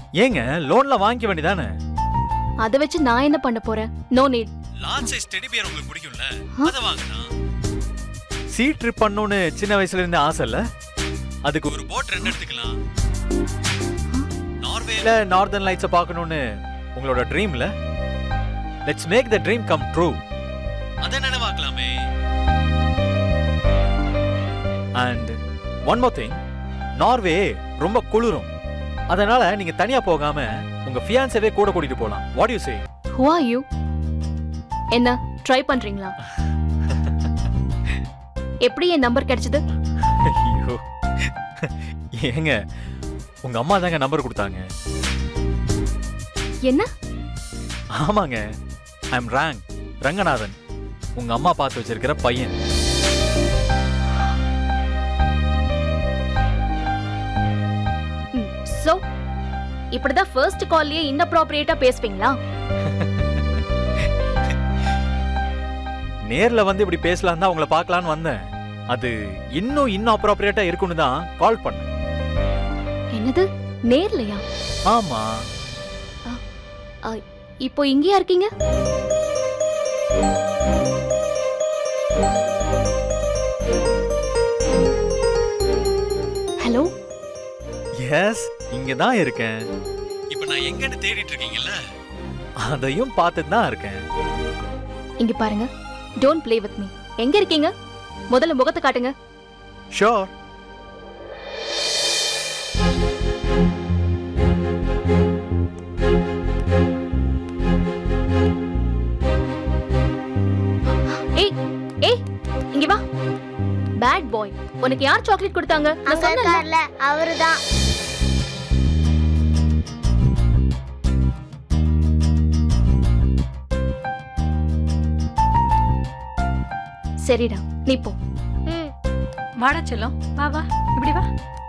ஏங்க லோன்ல வாங்கிக்க வேண்டியதானே அதை வச்சு நான் என்ன பண்ண போறேன் no need large size teddy bear உங்களுக்கு பிடிக்கும்ல ஆ? அத வாங்கலாம் சீ ட்ரிப் பண்ணனும்னு சின்ன வயசுல இருந்தே ஆசை இல்ல அதுக்கு ஒரு போட் ரெண்ட் எடுத்துக்கலாம் நார்வேல நார்தர்ன் லைட்ஸை பார்க்கணும்னு உங்களோட ட்ரீம்ல let's make the dream come true அத நினைவாக்கலாமே and one more thing Norway ரொம்ப குளிரும் அதனால நீங்க தனியா போகாம உங்க ஃபியான்சவே கூட கூட்டிட்டு போலாம் what you say who are you என்ன ட்ரை பண்றீங்களா எப்படி என் நம்பர் கிடைச்சது ஐயோ ஏங்க உங்க அம்மா தாங்க நம்பர் கொடுத்தாங்க என்ன ஆமாங்க ஐ எம் ரேங் ரங்கநாதன் உங்க அம்மா பார்த்து வச்சிருக்கிற பையன் சோ இப்படிதான் ஃபர்ஸ்ட் கால்லயே இன்னப்ராப்ரியேட்டா பேசுவீங்களா நேர்ல வந்து இப்படி பேசலாம் தான் உங்களை பார்க்கலான்னு வந்தேன் அது இன்னும் இன்னும் அப்ராப்ரியேட்டா இருக்குன்னு தான் கால் பண்ணேன் என்னது நேர்லையா ஆமா இப்போ இங்கேயா இருக்கீங்க ஹலோ எஸ் இங்க தான் இருக்கேன் இப்போ நான் எங்கன்னு தேடிட்டு இருக்கீங்கல்ல அதையும் பார்த்துட்டு தான் இருக்கேன் இங்க பாருங்க டோன்ட் ப்ளே வித் மீ எங்க இருக்கீங்க முதல்ல முகத்தை காட்டுங்க ஷோர் ஏய் ஏய் இங்க வா பேட் பாய் உனக்கு யார் சாக்லேட் கொடுத்தாங்க நான் அங்க சொன்னேன்ல. இருக்கார்ல அவருதான் சரிடா நீ போ ம் வாடா செல்லம் வா வா இப்படி வா